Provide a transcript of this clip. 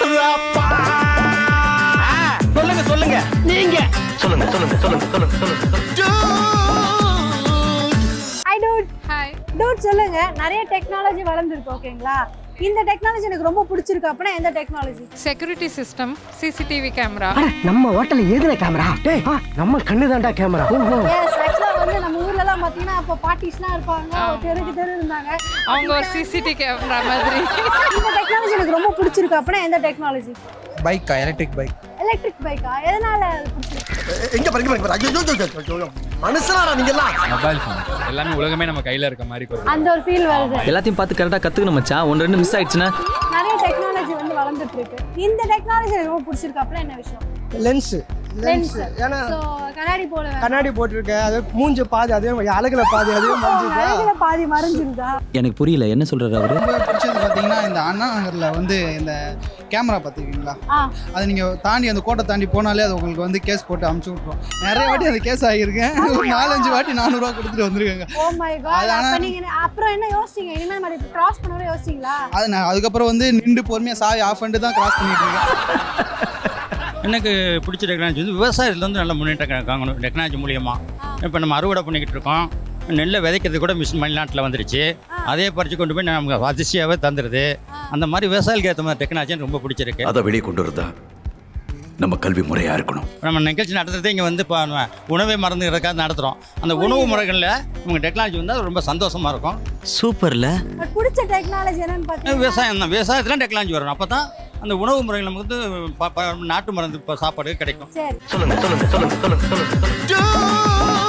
சொல்லுங்க சொல்லுங்க நீங்க சொல்லுங்க சொல்லுங்க சொல்லுங்க சொல்லுங்க சொல்லுங்க ஹாய் டூட் ஹாய் டூட் சொல்லுங்க நிறைய டெக்னாலஜி வளர்ந்துருக்கு ஓகேங்களா இந்த டெக்னாலஜி எனக்கு ரொம்ப பிடிச்சிருக்கு அப்படின்னா எந்த technology security system CCTV camera நம்ம ஹோட்டல்ல எதுல கேமரா டேய் நம்ம கண்ணு தான்டா கேமரா எஸ் ஆக்சுவலா வந்து நம்ம ஊர்ல எல்லாம் பாத்தீங்கன்னா அப்போ பாட்டிஸ்லாம் இருப்பாங்க ஒரு தெருக்கு தெரு இருந்தாங்க அவங்க ஒரு சிசிடி கேமரா மாதிரி இந்த டெக்னாலஜி எனக்கு ரொம்ப பிடிச்சிருக்கு அப்படின்னா எந்த டெக்னாலஜி பைக்கா எலக்ட்ரிக் பைக் எலக்ட்ரிக் பைக்கா எதனால அது பிடிச்சிருக்கு எங்க பாருங்க பாருங்க ஐயோ ஐயோ, ஐயோ, ஐயோ மனுஷனா நீங்க எல்லாம் மொபைல் ஃபோன் எல்லாமே உலகமே நம்ம கையில் இருக்க மாதிரி ஒரு அந்த ஒரு ஃபீல் வருது எல்லாத்தையும் பார்த்து கரெக்டாக கற்றுக்கணும் மச்சான் ஒன்று ரெண்டு மிஸ் ஆயிடுச்சுன்னா நிறைய டெக்னாலஜி வந்து வளர்ந்துட்டு இருக்கு இந்த டெக்னாலஜி எனக்கு ரொம்ப பிடிச்சிருக்கு அப்படின்னா என்ன விஷயம் லென்ஸ் லென்ஸ் லென்ஸ் ஏன்னா ஸோ கண்ணாடி போல கண்ணாடி போட்டிருக்க அது மூஞ்சு பாதி அதே மாதிரி அழகுல பாதி அதே மாதிரி அழகுல பாதி மறைஞ்சிருதா எனக்கு புரியல என்ன சொல்கிறாரு அவரு ரொம்ப பிடிச்சது பார்த்தீங்கன்னா இந்த அண்ணா நகரில் வந்து இந்த கேமரா பார்த்துருக்கீங்களா ஆ அதை நீங்கள் தாண்டி அந்த கோட்டை தாண்டி போனாலே அது உங்களுக்கு வந்து கேஸ் போட்டு அமுச்சு விட்ருவோம் நிறைய வாட்டி அந்த கேஸ் ஆகியிருக்கேன் ஒரு நாலஞ்சு வாட்டி நானூறுரூவா கொடுத்துட்டு வந்திருக்காங்க ஓ மை காட் அது ஆனா- அப்ப நீங்க என்ன- அப்புறம் என்ன யோசிச்சீங்க இனிமேல் மாதிரி கிராஸ் பண்ணவே யோசிச்சீங்களா அது நான் அதுக்கப்புறம் வந்து நின்று பொறுமையாக சாவி ஆஃப் பண்ணிட்டு தான் கிராஸ் பண்ணிட்டு இருக்கேன் எனக்கு பிடிச்ச டெக்னாலஜி வந்து விவசாயத்தில் வந்து நல்ல முன்னேற்றம் காங்கணும் டெக்னாலஜி மூலியமாக இப்போ நம்ம அறுவடை பண்ணிக்கிட்டு இருக்கோம் நெல்லை விதைக்கிறது கூட மிஷின் மணிநாட்டில் வந்துருச்சு அதே பறித்து கொண்டு போய் நமக்கு அதிர்ச்சியாகவே தந்துடுது அந்த மாதிரி விவசாயிகளுக்கு ஏற்ற மாதிரி டெக்னாலஜி எனக்கு ரொம்ப பிடிச்சிருக்கு அதை வெளியே கொண்டு வரதா நம்ம கல்வி முறையா இருக்கணும் நம்ம நிகழ்ச்சி நடத்துறதே இங்கே வந்து இப்போ நம்ம உணவை மறந்துக்கிறதுக்காக நடத்துகிறோம் அந்த உணவு முறைகளில் நமக்கு டெக்னாலஜி வந்தால் ரொம்ப சந்தோஷமாக இருக்கும் சூப்பர்ல பட் பிடிச்ச டெக்னாலஜி என்னன்னு பார்த்தீங்கன்னா விவசாயம் தான் விவசாயத்தில் டெக்னாலஜி வரும் அப்போ தான் அந்த உணவு முறைகள் நமக்கு வந்து ப- ப- நாட்டு மருந்து இப்போ சாப்பாடு கிடைக்கும் சரி சொல்லுங்க சொல்லுங்க சொல்லுங்க சொல்லுங்க சொல்லுங்க